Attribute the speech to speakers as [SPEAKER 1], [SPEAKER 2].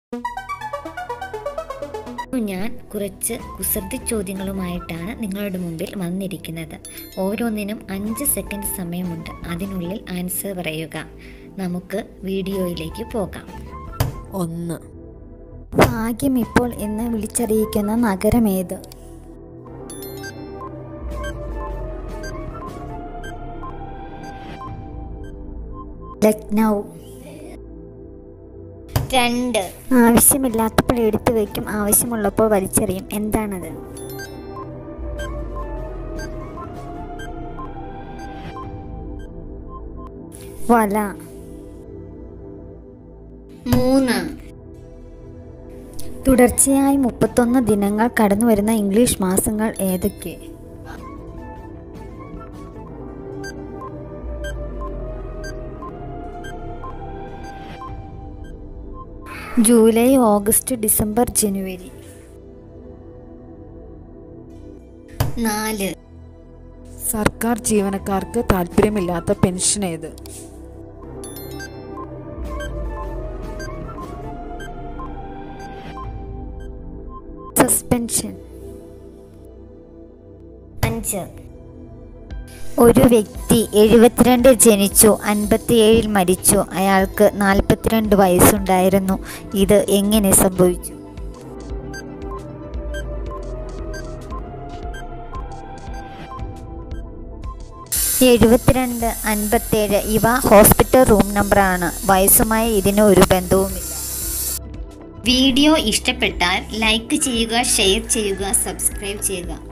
[SPEAKER 1] ഞാൻ കുറച്ച് കുസൃതി ചോദ്യങ്ങളുമായിട്ടാണ് നിങ്ങളുടെ മുമ്പിൽ വന്നിരിക്കുന്നത് ഓരോന്നിനും അഞ്ച് സെക്കൻഡ് സമയമുണ്ട് അതിനുള്ളിൽ ആൻസർ പറയുക നമുക്ക് വീഡിയോയിലേക്ക് പോകാം
[SPEAKER 2] ഒന്ന്
[SPEAKER 3] ഭാഗ്യം ഇപ്പോൾ എന്ന് വിളിച്ചറിയിക്കുന്ന നഗരമേത് ലക്നൗ
[SPEAKER 1] രണ്ട്
[SPEAKER 3] ആവശ്യമില്ലാത്തപ്പോൾ എടുത്തു വയ്ക്കും ആവശ്യമുള്ളപ്പോൾ വലിച്ചെറിയും എന്താണത് വല
[SPEAKER 1] മൂന്ന്
[SPEAKER 3] തുടർച്ചയായി മുപ്പത്തൊന്ന് ദിനങ്ങൾ കടന്നു വരുന്ന ഇംഗ്ലീഷ് മാസങ്ങൾ ഏതൊക്കെ ജൂലൈ ഓഗസ്റ്റ് ഡിസംബർ ജനുവരി
[SPEAKER 1] നാല്
[SPEAKER 2] സർക്കാർ ജീവനക്കാർക്ക് താല്പര്യമില്ലാത്ത പെൻഷൻ ഏത്
[SPEAKER 3] സസ്പെൻഷൻ
[SPEAKER 1] അഞ്ച്
[SPEAKER 3] ഒരു വ്യക്തി എഴുപത്തിരണ്ട് ജനിച്ചു അൻപത്തിയേഴിൽ മരിച്ചു അയാൾക്ക് നാൽപ്പത്തിരണ്ട് വയസ്സുണ്ടായിരുന്നു ഇത് എങ്ങനെ സംഭവിച്ചു എഴുപത്തിരണ്ട് അൻപത്തേഴ് ഇവ ഹോസ്പിറ്റൽ റൂം നമ്പറാണ് വയസ്സുമായി ഇതിന് ഒരു ബന്ധവുമില്ല
[SPEAKER 1] വീഡിയോ ഇഷ്ടപ്പെട്ടാൽ ലൈക്ക് ചെയ്യുക ഷെയർ ചെയ്യുക സബ്സ്ക്രൈബ് ചെയ്യുക